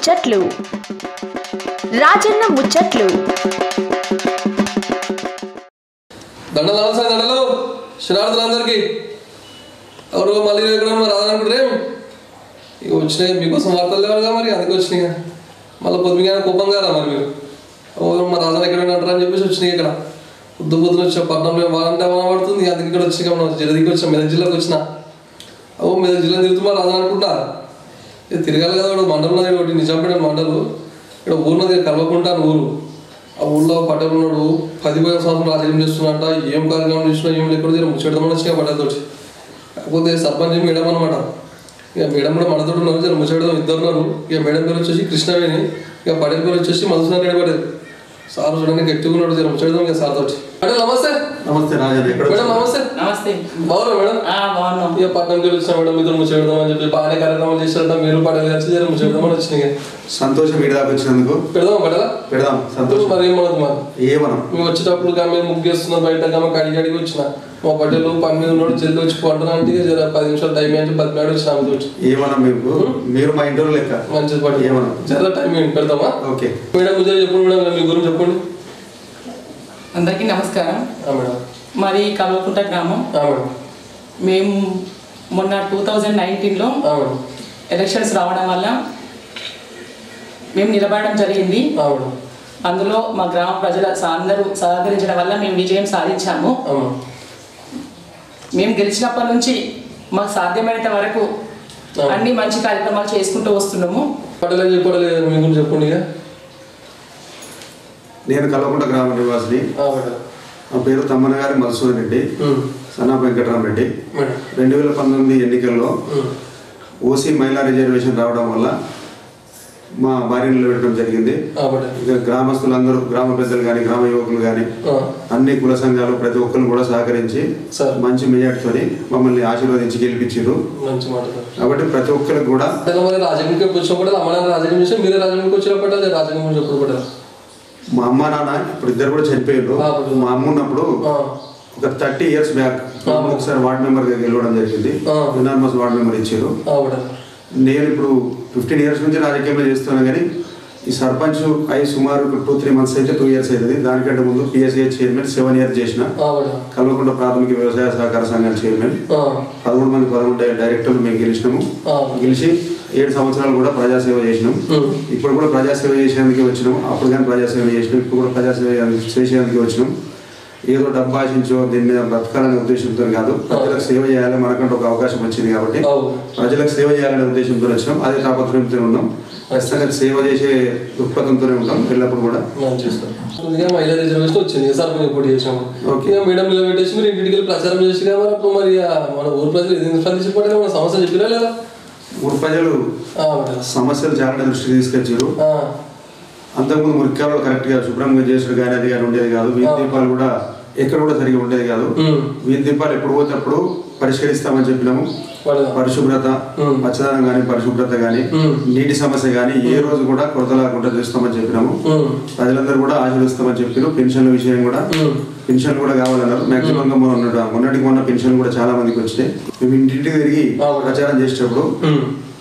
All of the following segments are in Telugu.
ముచ్చట్లు రాజన్న ముచ్చట్లు దండలు అవసరం దండలు శరార్థులు అందరికీ ఎవరు మళ్ళీ ఎక్కడ మరి రాదనుకుంటారే ఇక వచ్చినాయి మీకోసం వార్తలు లేవుగా మరి అందుకే వచ్చినాయి మళ్ళీ పొద్దుగా కోపం కదా మరి మీరు ఎవరు మా రాజాలు ఎక్కడ ఉంటారు అని చెప్పేసి వచ్చినాయి ఇక్కడ పొద్దు పొద్దున వచ్చా పట్టణంలో వారంటే వాన పడుతుంది అందుకే ఇక్కడ వచ్చి మనం జిల్లాకి వచ్చాం మెదక్ జిల్లాకి వచ్చిన ఓ మెదక్ జిల్లా తిరుగుతున్నా రాజా అనుకుంటా ఇక తిరగాలి కదా వాడు మండలం ఉన్నది ఒకటి నిజాంపేట మండలు ఇక్కడ ఊరున్నది కలవకుంటా అని ఊరు ఆ ఊళ్ళో పట్టణ ఉన్నాడు పది పదిహేను సంవత్సరం రాజకీయం చేస్తున్నట్ట ఏం కార్యక్రమం చేస్తున్నా ఏం లేకుండా తీరు ముచ్చడదామని వచ్చిన పడ్డతోటి కాకపోతే సర్పంచ్ మేడం అనమాట ఇక మేడం కూడా మనతో ఉన్నారు జర ముచ్చడదాం ఇద్దరు ఉన్నారు ఇక మేడం పేరు వచ్చేసి కృష్ణవేణి ఇక పడేల పేరు వచ్చేసి మధుసూదన్ రెడ్డి పడేది సార్ చూడండి గట్టిగా ఉన్నాడు జర ముచ్చడదాం ఇక సార్ తోటి మేడం నమస్తే నమస్తే రాజన్ ఎక్కడ మేడం నమస్తే నమస్తే బాగున్నా మేడం ఆ, బాగున్నాం ఇక పట్టణంకి వచ్చిన మేడం మీతో ముచ్చడదాం అని చెప్పి బాగానే కార్యక్రమాలు చేశారట మీరు పడేలు వచ్చి జర ముచ్చడదామని వచ్చినాయి సంతోషం వీడి దాకా వచ్చినందుకు పెడదాం పడదా పెడదాం సంతోషం మరి ఏమన్నది మరి ఏమనం మేము వచ్చేటప్పుడు కానీ ముగ్గేస్తున్నాం బయట కానీ కడిగి అడిగి వచ్చిన మా పట్టెలు పని మీద ఉన్నాడు జల్ది వచ్చి పంటను అంటే జర పది నిమిషాలు టైం అంటే పది నాడు వచ్చిన ఆమె వచ్చి ఏమనం మీకు మీరు మా ఇంట్లో లెక్క మంచిది పట్టు ఏమన్నా? జర టైం ఏంటి పెడతామా ఓకే మేడం మీరు చెప్పండి మేడం మీ గురించి చెప్పండి అందరికీ నమస్కారం ఆ మేడం మరి కల్వకుంట గ్రామం ఆ మేడం మేము మొన్న టూ థౌజండ్ నైన్టీన్లో ఆ మేడం ఎలక్షన్స్ రావడం వల్ల మేము నిలబడడం జరిగింది ఆ మేడం అందులో మా గ్రామ ప్రజల స- అందరూ సహకరించడం వల్ల మేము విజయం సాధించాము ఆ మేడం మేము గెలిచినప్పటి నుంచి మాకు సాధ్యమైనంత వరకు అన్ని మంచి కార్యక్రమాలు చేసుకుంటూ వస్తున్నాము పట్టలేదు చెప్పలేదు మీ గురించి చెప్పండి ఇక నేను కల్వకుంట గ్రామ నివాసిని ఆ మేడం నా పేరు తమ్మన గారి మధుసూదన్ రెడ్డి ఉమ్. సన్నా వెంకటరామ రెడ్డి మేడం రెండు వేల పంతొమ్మిది ఎన్నికల్లో ఉమ్. ఓసీ మహిళా రిజర్వేషన్ రావడం వల్ల మా భార్యను నిలబెట్టడం జరిగింది ఆ మేడం ఇక గ్రామస్తులందరూ గ్రామ పెద్దలు కానీ గ్రామ యువకులు కానీ ఆ. అన్ని కుల సంఘాలు ప్రతి ఒక్కరు కూడా సహకరించి సరే. మంచి మెజార్టీతోని మమ్మల్ని ఆశీర్వదించి గెలిపించారు మంచి మాట సార్ కాబట్టి ప్రతి ఒక్కరికి కూడా అసలు మరి రాజకీయంకి వచ్చినప్పుడు అమ్మ నాన్న రాజకీయం చేసి మీరే రాజకీయంకి వచ్చినప్పుడు అదే రాజకీయం గురించి ఎప్పుడు పడ్డారు మా అమ్మ నాన్న ఇప్పుడు ఇద్దరు కూడా చనిపోయారు ఆ, ఇప్పుడు. మా అమ్మ ఉన్నప్పుడు ఆ. ఒక థర్టీ ఇయర్స్ బ్యాక్ ఆ. ఒకసారి వార్డ్ మెంబర్ గెలవడం జరిగింది ఆ. యునానిమస్ వార్డ్ మెంబర్ ఇచ్చారు ఆ మేడం నేను ఇప్పుడు ఫిఫ్టీన్ ఇయర్స్ నుంచి రాజకీయంలో చేస్తున్నాను కానీ ఈ సర్పంచ్ అయి సుమారు టూ త్రీ మంత్స్ అయితే టూ ఇయర్స్ అవుతుంది దానికంటే ముందు పిఎస్ఏ చైర్మన్ సెవెన్ ఇయర్స్ చేసిన ఆ మేడం కల్వకుంట ప్రాథమిక వ్యవసాయ సహకార సంఘం చైర్మన్ ఆ. పదమూడు మంది పదమూడు డై- డైరెక్టర్లు మేము గెలిచినాము ఆ. గెలిచి ఏడు సంవత్సరాలు కూడా ప్రజాసేవ చేసినాం ఉమ్. ఇప్పుడు కూడా ప్రజాసేవ చేసేందుకే వచ్చినాం అప్పుడు కానీ ప్రజాసేవ చేసినాం ఇప్పుడు కూడా ప్రజాసేవ చేసేందుకే వచ్చినాం ఏదో డబ్బు ఆశించో దీని మీద బ్రతకాలనే ఉద్దేశంతో కాదు ప్రజలకు సేవ చేయాలి మనకంటూ ఒక అవకాశం వచ్చింది కాబట్టి అవును. ప్రజలకు సేవ చేయాలనే ఉద్దేశంతో వచ్చినాం అదే తాపత్రయంతో ఉన్నాం ఖచ్చితంగా సేవ చేసే దృక్పథంతోనే ఉంటాం ఎల్లప్పుడు కూడా మంచిది సార్ ముందుగా మహిళా రిజర్వేషన్ వచ్చింది సార్ మేము పోటీ చేసాము ఓకే. ఇక మేడం నిలబెట్టేసి మీరు ఇంటికి వెళ్ళి ప్రచారం చేసి కదా మరి అప్పుడు మరి ఆ మన ఊరు ప్రజలు ఎందుకు స్పందించకపోతే మన సమస్య చెప్పిరా లేదా ఊరు ప్రజలు ఆ, మేడం. సమస్యలు చాలా దృష్టికి తీసుకొచ్చారు ఆ, అంతకుముందు మురికాలలో కరెక్ట్గా శుభ్రంగా చేసుడు కానీ అది కానీ ఉండేది కాదు వీధి దీపాలు కూడా ఎక్కడ కూడా సరిగా ఉండేది కాదు ఉమ్. వీధి దీపాలు ఎప్పుడు పోతే అప్పుడు పరిష్కరిస్తామని చెప్పినాము పడదా? పరిశుభ్రత ఉమ్. పచ్చదనం కానీ పరిశుభ్రత కానీ ఉమ్. నీటి సమస్య కానీ ఏ రోజు కూడా కొరత లేకుండా చేస్తామని చెప్పినాము ఉమ్, ప్రజలందరూ కూడా ఆశీర్వదిస్తామని చెప్పినారు పెన్షన్ల విషయం కూడా ఉమ్, పెన్షన్ కూడా కావాలన్నారు మాక్సిమం గా మొన్న మొన్నటికి మొన్న పెన్షన్ కూడా చాలా మందికి వచ్చినాయి మేము ఇంటింటికి తిరిగి అవును. ప్రచారం చేసేటప్పుడు ఉమ్.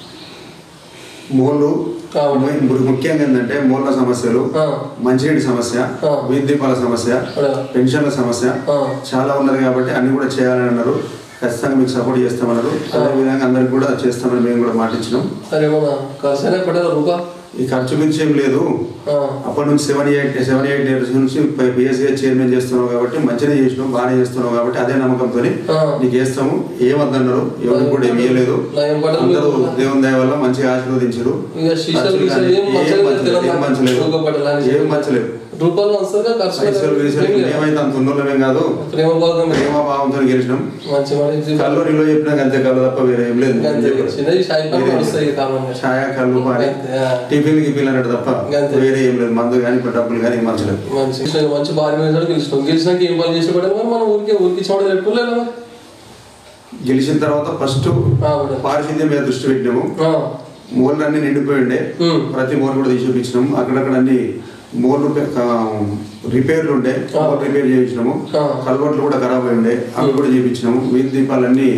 మోళ్ళు అవును. ము- ముఖ్యంగా ఏంటంటే మోళ్ళ సమస్యలు ఆ, మంచినీటి సమస్య ఆ. వీధి దీపాల సమస్య పడదా? పెన్షన్ల సమస్య ఆ, చాలా ఉన్నది కాబట్టి అన్ని కూడా చేయాలని అన్నారు ఖచ్చితంగా మీకు సపోర్ట్ చేస్తామన్నారు అదే విధంగా అందరికి కూడా చేస్తామని మేము కూడా మాటించినాం సరే మన ఖర్చు పడదా రూపా ఈ ఖర్చు గురించి ఏం లేదు ఆ, అప్పటి నుంచి seven eight seven eight years నుంచి పిఎస్సీ చైర్మన్ చేస్తున్నావు కాబట్టి మంచిగా చేసినావు బాగానే చేస్తున్నావు కాబట్టి అదే నమ్మకంతో ఆ. నీకు వేస్తాము ఏమద్దన్నారు ఎవరికి కూడా ఏమి ఇవ్వలేదు నయం పడదు అందరూ మీకు. దేవుని దయ వల్ల మంచిగా ఆశీర్వదించారు ఇక శిష్యులు ఖర్చులు గీసులు కానీ ఏం ఏం మంచలేదు మంచలేదు, ఏం మంచలేదు రూపా పడాలని ఏం మంచలేదు రూపాయలు వస్తుందిగా ఖర్చు పైసలు గీసలు ఏం లేదా? మేమైతే అంత ఉన్నోళ్ళమేం కాదు ప్రేమ భాగం ప్రేమ భావంతో గెలిచినాం మంచి మాట ఇది. కల్లూరిలో చెప్పినాక అంతే కళ్ళు తప్ప వేరే ఏం లేదు అంతే. చిన్నది షాయి పని నడుస్తాయి కామన్గా. ఛాయ కళ్ళు పాని అంతే, ఆ. టిఫిన్ గిఫిన్ అన్నట్టు తప్ప అంతే. వేరే ఏం లేదు మందు కానీ డబ్బులు కానీ ఏం మంచలేదు మంచి గెలిచిన- మంచి భారీ మీద గెలిచినాం గెలిచినాక ఏం పని చేసి పడే మనం ఊరికి ఊరికి చూడ పెట్టుకోలేదు మరి గెలిచిన తర్వాత ఫస్ట్ ఆ, మేడం. పారిశుద్ధ్యం మీద దృష్టి పెట్టినాము ఆ, మూలలు అన్ని నిండిపోయి ఉండే ఉమ్. ప్రతి మూల కూడా తీసి చూపించినాము అక్కడక్కడ అన్ని మూలలు పె- ఆ, రిపేర్లు ఉండే ఆ. మూల రిపేర్ చేయించినాము ఆ. కల్వర్ట్లు కూడా ఖరాబ్ అయి ఉండే అవి కూడా చేయించినాము వీధి దీపాలన్నీ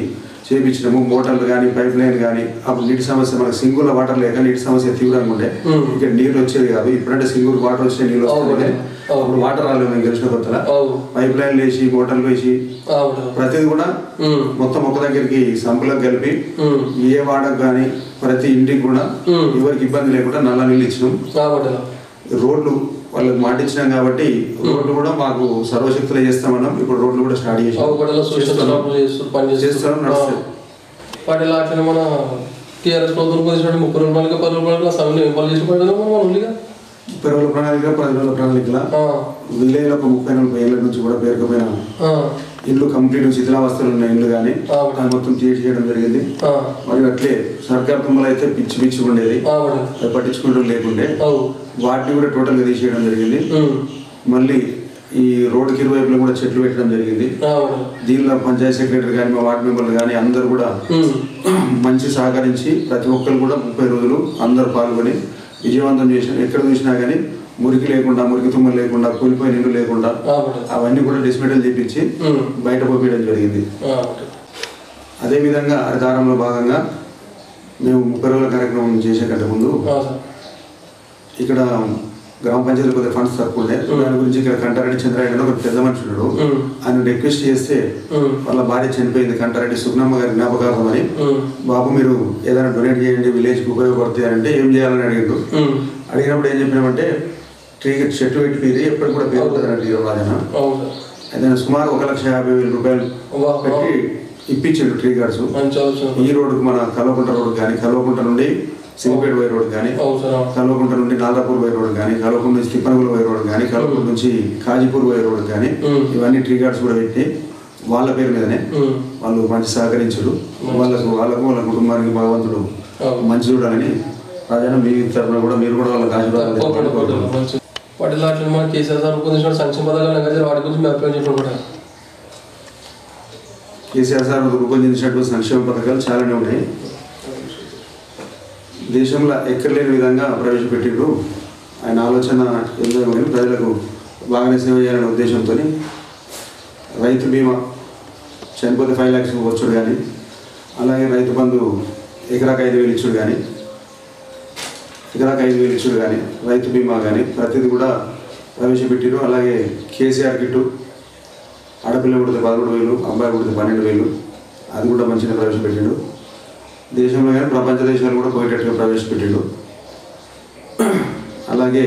చేపించినాము మోటార్లు కానీ పైప్ లైన్ కానీ అప్పుడు నీటి సమస్య మనకు సింగుల్ వాటర్ లేక నీటి సమస్య తీవ్రంగా ఉండే మ్మ్. ఇక్కడ నీళ్ళు వచ్చేది కాదు ఇప్పుడంటే సింగుల్ వాటర్ వచ్చే నీళ్ళు వస్తున్నాయి అవును. అవును. అప్పుడు వాటర్ రాలేదు మేము గెలిచిన కొత్తలా అవును పైప్ లైన్లు వేసి మోటార్లు వేసి అవును ప్రతిది కూడా ఉమ్, మొత్తం ఒక దగ్గరికి సంపులకు కలిపి ఉమ్, ఏ వాడకు కానీ ప్రతి ఇంటికి కూడా మ్మ్. ఎవరికి ఇబ్బంది లేకుండా నల్ల నీళ్ళు ఇచ్చినాం కాబట్టి రోడ్లు వాళ్ళకి మాట ఇచ్చినాం కాబట్టి రోడ్లు కూడా మాకు సర్వశక్తులు చేస్తామన్నాం ఇప్పుడు రోడ్లు కూడా స్టార్ట్ చేసాం అవగడలో సూచించినప్పుడు చేస్తారు పని చేస్తారు, నడుస్తారు. వాటిలో అట్లనే మన టీఆర్ఎస్ ప్రభుత్వం పొందించినట్టు ముప్పై రూపాయలకి పది రూపాయలకి సమయంలో ఏం పనులు చేసి పడ్డాము మన ఊళ్ళిగా ముప్పై రోజుల ప్రణాళిక పది రోజుల ప్రణాళికల ఆ, విలేజ్ ఒక ముప్పై నలభై ఏళ్ళ నుంచి కూడా పేరుకపోయిన ఆ, ఇల్లు కంప్లీట్ శిథిలావస్థలు ఉన్న ఇల్లు కానీ ఆ. అది మొత్తం క్లియర్ చేయడం జరిగింది ఆ, మరియు అట్లే సర్కార్ తుమ్మలు అయితే పిచ్చి పిచ్చి ఉండేది ఆ, మరి. అది పట్టించుకుంటూ లేకుండే అవు వాటిని కూడా టోటల్గా తీసేయడం జరిగింది ఉమ్, మళ్ళీ ఈ రోడ్డుకి ఇరువైపులా కూడా చెట్లు పెట్టడం జరిగింది ఆ, మరి. దీనిలో పంచాయత్ సెక్రటరీ కానీ మా వార్డు మెంబర్లు కానీ అందరూ కూడా ఉమ్, మంచి సహకరించి ప్రతి ఒక్కరు కూడా ముప్పై రోజులు అందరూ పాల్గొని విజయవంతం చేసిన ఎక్కడ చూసినా కానీ మురికి లేకుండా మురికి తుమ్మలు లేకుండా కూలిపోయిన ఇల్లు లేకుండా ఆ, మరి. అవన్నీ కూడా డిస్మెటల్ చేపించి ఉమ్, బయట పోపించడం జరిగింది ఆ, మరి. అదేవిధంగా హరితారంలో భాగంగా మేము ముప్పై రోజుల కార్యక్రమం చేసే కంటే ముందు ఆ, సార్. ఇక్కడ గ్రామ పంచాయతీ కొద్దిగా ఫండ్స్ తక్కువ ఉండే దాని గురించి ఇక్కడ కంటారెడ్డి చంద్రారెడ్డి అని ఒక పెద్ద మనుషుడు ఉమ్, ఆయన రిక్వెస్ట్ చేస్తే ఉమ్, వాళ్ళ భార్య చనిపోయింది కంటారెడ్డి సుగ్నమ్మ గారి జ్ఞాపకార్థం అని ఉమ్, బాబు మీరు ఏదైనా డొనేట్ చేయండి విలేజ్కి ఉపయోగపడుతుంది అని అంటే ఏం చేయాలని అడిగాడు ఉమ్, అడిగినప్పుడు ఏం చెప్పినామంటే ట్రీ చెట్టు పెట్టి పేరు ఎప్పటికి కూడా పేరుతుంది అన్నట్టు రాజన అవును సార్. అయితే సుమారు ఒక లక్ష యాభై వేల రూపాయలు వా, పెట్టి ఇప్పించాడు ట్రీ గార్డ్స్ మంచి ఆలోచన ఈ రోడ్డుకు మన కల్వకుంట రోడ్ కానీ కల్వకుంట నుండి సిరిపేట పోయే రోడ్ కానీ అవును సార్ అవును. కల్వకుంట నుండి నాల్రాపూర్ పోయే రోడ్ కానీ కల్వకుంట నుంచి తిప్పనగుల పోయే రోడ్ కానీ కల్వకుంట నుంచి కాజీపూర్ పోయే రోడ్ కానీ మ్మ్. ఇవన్నీ ట్రీ గార్డ్స్ కూడా పెట్టి వాళ్ళ పేరు మీదనే ఉమ్, వాళ్ళు మంచి సహకరించరు వాళ్ళకు వాళ్ళకు వాళ్ళ కుటుంబానికి భగవంతుడు అవును. మంచి చూడాలని రాజన్న మీ తరఫున కూడా మీరు కూడా వాళ్ళకి ఆశీర్వాదాలు తప్పకుండా, తెలపాలని తప్పకుండా. కోరుతున్నాను. మంచి వాటిలో అట్లా మన కేసీఆర్ సార్ రూపొందించిన సంక్షేమ పథకాలు కదా వాటి గురించి మేము అప్లై చేసుకుంటాం కేసీఆర్ సార్ రూపొందించినటువంటి సంక్షేమ పథకాలు చాలానే ఉన్నాయి దేశంలో ఎక్కడ లేని విధంగా ప్రవేశపెట్టిండ్రు ఆయన ఆలోచన ఎంతో కానీ ప్రజలకు బాగానే సేవ చేయాలనే ఉద్దేశంతో రైతు బీమా చనిపోతే ఫైవ్ ల్యాక్స్ వచ్చుడు కానీ అలాగే రైతు బంధు ఎకరాకు ఐదు వేలు ఇచ్చుడు కానీ ఎకరాకు ఐదు వేలు ఇచ్చుడు కానీ రైతు బీమా కానీ ప్రతిదీ కూడా ప్రవేశపెట్టిరు అలాగే కేసీఆర్ కిట్టు ఆడపిల్ల పుడితే పదమూడు వేలు అబ్బాయి పుడితే పన్నెండు వేలు అది కూడా మంచిగా ప్రవేశపెట్టిండు దేశంలో కానీ ప్రపంచ దేశాలు కూడా పోయేటట్టుగా ప్రవేశపెట్టిండు అలాగే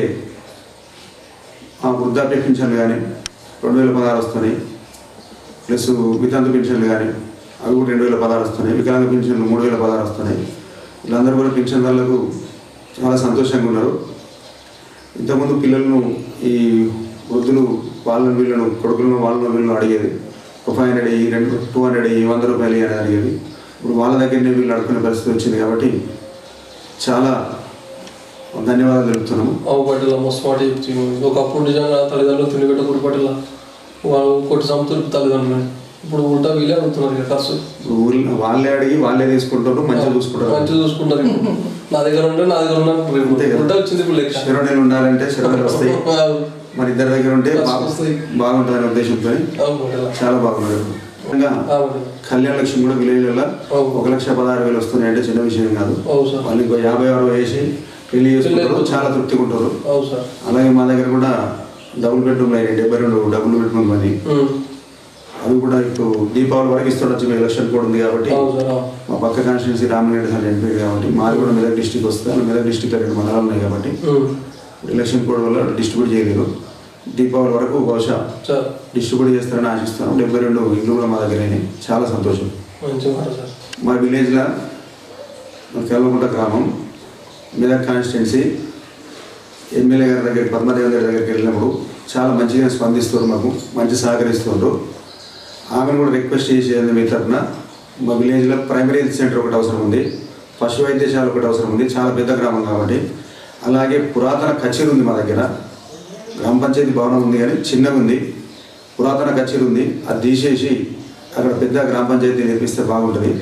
ఆ వృద్ధాప్య పింఛన్లు కానీ రెండు వేల పదహారు వస్తున్నాయి ప్లస్ వితంతు పింఛన్లు కానీ అవి కూడా రెండు వేల పదహారు వస్తున్నాయి వికలాంగ పింఛన్లు మూడు వేల పదహారు వస్తున్నాయి వీళ్ళందరూ కూడా పింఛన్దారులకు చాలా సంతోషంగా ఉన్నారు ఇంతకుముందు పిల్లలను ఈ వృద్ధులు వాళ్ళని వీళ్ళను కొడుకులను వాళ్ళను వీళ్ళను అడిగేది ఒక ఫైవ్ హండ్రెడ్ అయ్యి రెండు టూ హండ్రెడ్ అయ్యి వంద రూపాయలు అని అడిగేది ఇప్పుడు వాళ్ళ దగ్గరనే వీళ్ళు అడుకునే పరిస్థితి వచ్చింది కాబట్టి చాలా ధన్యవాదాలు తెలుపుతున్నాము అవు పట్టిల మస్తు మాట చెప్తుంది ఒకప్పుడు నిజంగా తల్లిదండ్రులు తిండిగట్ట గుడి పట్టిల వాళ్ళు కొట్టి సంతులు తల్లిదండ్రులు ఇప్పుడు ఉల్టా వీళ్ళే అడుగుతున్నారు ఇక ఖర్చు ఇప్పుడు ఊర్లో వాళ్ళే అడిగి వాళ్ళే తీసుకుంటారు మంచిగా చూసుకుంటారు మంచిగా చూసుకుంటారు ఇప్పుడు. నా దగ్గర ఉంటే నా దగ్గర ఉన్నా అంతే కదా. ఉల్టా వచ్చింది ఇప్పుడు లెక్క శరణాలు ఉండాలంటే శరణాలు వస్తాయి అవు. మరి ఇద్దరి దగ్గర ఉంటే బాగు వస్తాయి. బాగుంటుందనే ఉద్దేశంతో అవు పట్టిల. చాలా బాగున్నారు ఇంకా అవు పట్టిల. కళ్యాణ లక్ష్మి కూడా విలేజ్లలో అవును. ఒక లక్ష పదహారు వేలు వస్తున్నాయి అంటే చిన్న విషయం కాదు అవు సార్ వాళ్ళు ఇంకో యాభై ఆరు వేసి పెళ్లి చేసుకుంటారు చాలా తృప్తిగా ఉంటారు అవు సార్ అలాగే మా దగ్గర కూడా డబుల్ బెడ్రూమ్లు అయినాయి డెబ్బై రెండు డబుల్ బెడ్రూమ్ అని ఉమ్. అవి కూడా ఇప్పుడు దీపావళి వరకు ఇస్తుండొచ్చు మీ ఎలక్షన్ కూడా ఉంది కాబట్టి అవు సార్ అవు. మా పక్క కాన్స్టిట్యూన్సీ రామరెడ్డి సార్ ఎంపీ కాబట్టి మాది కూడా మెదక్ డిస్టిక్ వస్తుంది అలా మెదక్ డిస్టిక్ రెండు మండలాలు ఉన్నాయి కాబట్టి ఉమ్. ఎలక్షన్ కోడ్ వల్ల డిస్ట్రిబ్యూట్ చేయలేదు దీపావళి వరకు బహుశా సార్ డిస్ట్రిబ్యూట్ చేస్తారని ఆశిస్తున్నాం డెబ్బై రెండు ఇండ్లు కూడా మా దగ్గర అయినాయి చాలా సంతోషం మంచి మాట సార్ మా విలేజ్లో కేలకుంట గ్రామం మెదక్ కాన్స్టిట్యున్సీ ఎమ్మెల్యే గారి దగ్గరికి పద్మదేవి గారి దగ్గరికి వెళ్ళినప్పుడు చాలా మంచిగా స్పందిస్తారు మాకు మంచి సహకరిస్తుండ్రు ఆమెను కూడా రిక్వెస్ట్ చేసేది మీ తరఫున మా విలేజ్లో ప్రైమరీ హెల్త్ సెంటర్ ఒకటి అవసరం ఉంది పశు వైద్యశాల ఒకటి అవసరం ఉంది చాలా పెద్ద గ్రామం కాబట్టి అలాగే పురాతన కచేరీ ఉంది మా దగ్గర గ్రామ పంచాయతీ భవనం ఉంది కానీ చిన్నగా ఉంది పురాతన కచేరీ ఉంది అది తీసేసి అక్కడ పెద్ద గ్రామ పంచాయతీ నిర్మిస్తే బాగుంటుంది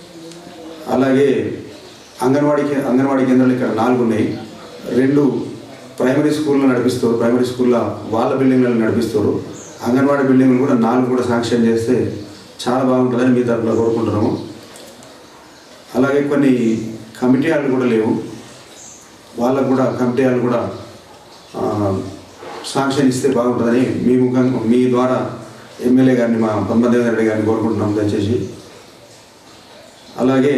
అలాగే అంగన్వాడీ కే- అంగన్వాడీ కేంద్రాలు ఇక్కడ నాలుగు ఉన్నాయి రెండు ప్రైమరీ స్కూల్లో నడిపిస్తారు ప్రైమరీ స్కూల్లో వాళ్ళ బిల్డింగ్లలో నడిపిస్తారు అంగన్వాడీ బిల్డింగ్లు కూడా నాలుగు కూడా శాంక్షన్ చేస్తే చాలా బాగుంటుందని మీ తరఫున కోరుకుంటున్నాము అలాగే కొన్ని కమిటీ వాళ్ళు కూడా లేవు వాళ్ళకు కూడా కమిటీ వాళ్ళు కూడా ఆ, శాంక్షన్ ఇస్తే బాగుంటుందని మీ ముఖంగా మీ ద్వారా ఎమ్మెల్యే గారిని మా పద్మదేవ రెడ్డి గారిని కోరుకుంటున్నాం దయచేసి అలాగే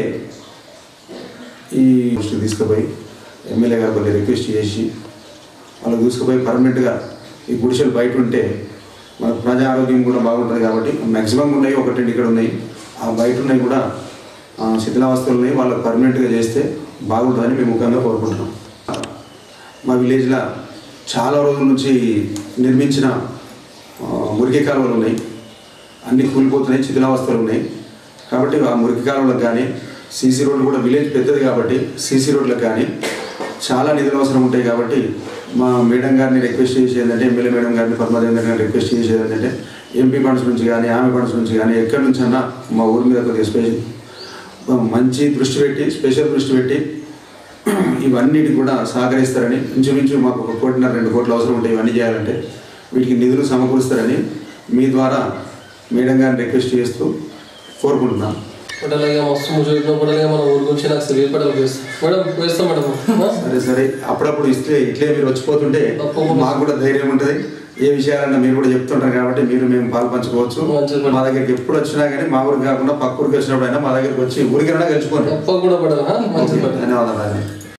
ఈ దృష్టికి తీసుకుపోయి ఎమ్మెల్యే గారు కొద్దిగా రిక్వెస్ట్ చేసి వాళ్ళకి తీసుకుపోయి పర్మనెంట్గా ఈ గుడిసెలు బయట ఉంటే మన ప్రజా ఆరోగ్యం కూడా బాగుంటుంది కాబట్టి మ్యాక్సిమం ఉన్నాయి ఒకటి రెండు ఇక్కడ ఉన్నాయి ఆ బయట ఉన్నాయి కూడా ఆ, శిథిలావస్థలు ఉన్నాయి వాళ్ళకి పర్మనెంట్గా చేస్తే బాగుంటుందని మేము ముఖ్యంగా కోరుకుంటున్నాం మా విలేజ్లో చాలా రోజుల నుంచి నిర్మించిన ఆ, మురికి కాలువలు ఉన్నాయి అన్ని కూలిపోతున్నాయి శిథిలావస్థలు ఉన్నాయి కాబట్టి ఆ మురికి కాలువలకు కానీ సీసీ రోడ్లు కూడా విలేజ్ పెద్దది కాబట్టి సీసీ రోడ్లకు కానీ చాలా నిధులు అవసరం ఉంటాయి కాబట్టి మా మేడం గారిని రిక్వెస్ట్ చేసేది ఏంటంటే ఎమ్మెల్యే మేడం గారిని పద్మదేవేంద్ర గారిని రిక్వెస్ట్ చేసేది ఏంటంటే ఎంపీ ఫండ్స్ నుంచి కానీ ఆమె ఫండ్స్ నుంచి కానీ ఎక్కడి నుంచి అన్నా మా ఊరి మీద కొద్దిగా స్పెషల్ మంచి దృష్టి పెట్టి స్పెషల్ దృష్టి పెట్టి ఇవన్నిటికి కూడా సహకరిస్తారని ఇంచుమించు మాకు ఒక కోటిన్నర రెండు కోట్లు అవసరం ఉంటాయి ఇవన్నీ చేయాలంటే వీటికి నిధులు సమకూరుస్తారని మీ ద్వారా మేడం గారిని రిక్వెస్ట్ చేస్తూ కోరుకుంటున్నాను పడాలిగా మస్తు ముచ్చట్లు పడాలిగా మన ఊరికి వచ్చి నాకు సిరిగి పడాలి వేస్తాం మేడం వేస్తాం మేడం ఆ? సరే సరే అప్పుడప్పుడు ఇస్తే ఇట్లే మీరు వచ్చిపోతుంటే తప్పకుండా. మాకు కూడా ధైర్యం ఉంటుంది ఏ విషయాలన్నా మీరు కూడా చెప్తుంటారు కాబట్టి మీరు మేము పాలు పంచుకోవచ్చు మంచిది మేడం. మా దగ్గరికి ఎప్పుడు వచ్చినా కానీ మా ఊరికి కాకుండా పక్క ఊరికి వచ్చినప్పుడు అయినా మా దగ్గరికి వచ్చి ఊరికైనా గెలుచుకోండి తప్పకుండా పడాలి ఆ? మంచిది మేడం ధన్యవాదాలు